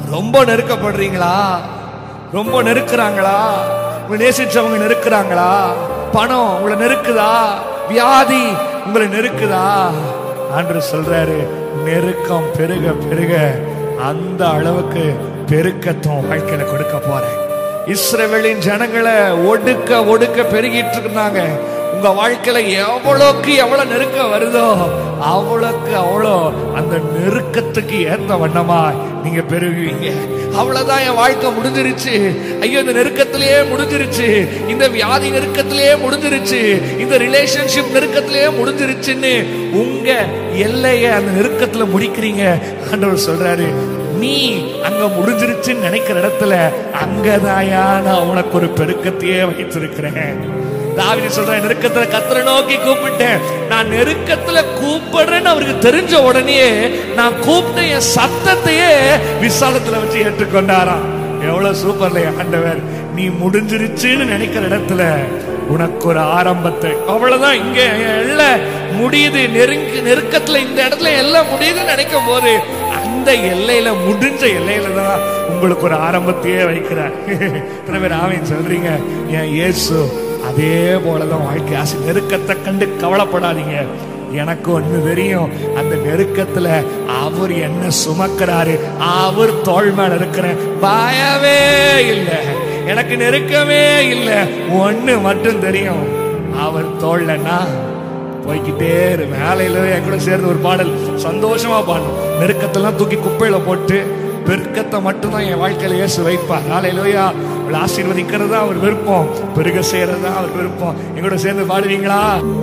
ரொம்ப நெருக்கப்படுறீங்களா ரொம்ப நெருக்குறாங்களா உங்களை நேசிச்சவங்க நெருக்குறாங்களா பணம் உங்களை நெருக்குதா வியாதி உங்களை நெருக்குதா ஆண்டு சொல்றாரு நெருக்கம் பெருக பெருக அந்த அளவுக்கு பெருக்கத்துவம் வாழ்க்கையில கொடுக்க போறேன் இஸ்ரவேலின் ஜனங்களை ஒடுக்க ஒடுக்க பெருகிட்டு இருந்தாங்க உங்க வாழ்க்கையில எவ்வளோக்கு எவ்வளவு நெருக்கம் வருதோ அவ்வளோக்கு அவ்வளோ அந்த நெருக்கத்துக்கு ஏத்த வண்ணமா நீங்க பெருகுவீங்க அவ்வளவுதான் என் வாழ்க்கை முடிஞ்சிருச்சு ஐயோ இந்த நெருக்கத்திலேயே முடிஞ்சிருச்சு இந்த வியாதி நெருக்கத்திலேயே முடிஞ்சிருச்சு இந்த ரிலேஷன்ஷிப் நெருக்கத்திலேயே முடிஞ்சிருச்சுன்னு உங்க எல்லைய அந்த நெருக்கத்துல முடிக்கிறீங்க ஆண்டவர் சொல்றாரு நீ அங்க முடிஞ்சிருச்சுன்னு நினைக்கிற இடத்துல அங்கதாயா நான் உனக்கு ஒரு பெருக்கத்தையே வைத்திருக்கிறேன் தாவிதி சொல்ற நெருக்கத்துல கத்தரை நோக்கி கூப்பிட்டேன் நான் நெருக்கத்துல கூப்பிடுறேன்னு அவருக்கு தெரிஞ்ச உடனே நான் கூப்பிட்ட என் சத்தத்தையே விசாலத்துல வச்சு ஏற்றுக்கொண்டாராம் எவ்வளவு சூப்பர்ல ஆண்டவர் நீ முடிஞ்சிருச்சுன்னு நினைக்கிற இடத்துல உனக்கு ஒரு ஆரம்பத்தை அவ்வளவுதான் இங்க எல்லாம் முடியுது நெருங்க நெருக்கத்துல இந்த இடத்துல எல்லாம் முடியுதுன்னு நினைக்கும் போது அந்த எல்லையில முடிஞ்ச எல்லையில தான் உங்களுக்கு ஒரு ஆரம்பத்தையே வைக்கிறார் இத்தனை பேர் ஆமீன் சொல்றீங்க என் இயேசு அதே போலதான் வாழ்க்கை ஆசை நெருக்கத்தை கண்டு கவலைப்படாதீங்க எனக்கு ஒண்ணு தெரியும் அந்த நெருக்கத்துல அவர் என்ன சுமக்கிறாரு அவர் தோள் மேல இருக்கிற பயமே இல்லை எனக்கு நெருக்கமே இல்லை ஒண்ணு மட்டும் தெரியும் அவர் தோல்லன்னா போய்கிட்டே இரு வேலையில என் கூட சேர்ந்து ஒரு பாடல் சந்தோஷமா பாடணும் நெருக்கத்தெல்லாம் தூக்கி குப்பையில போட்டு பெருக்கத்தை மட்டும்தான் என் வாழ்க்கையில இயேசு வைப்பார் நாளையிலோயா ஆசீர்வதிக்கிறதா அவர் விருப்பம் பெருக செய்யறதா அவர் விருப்பம் எங்களோட சேர்ந்து பாடுவீங்களா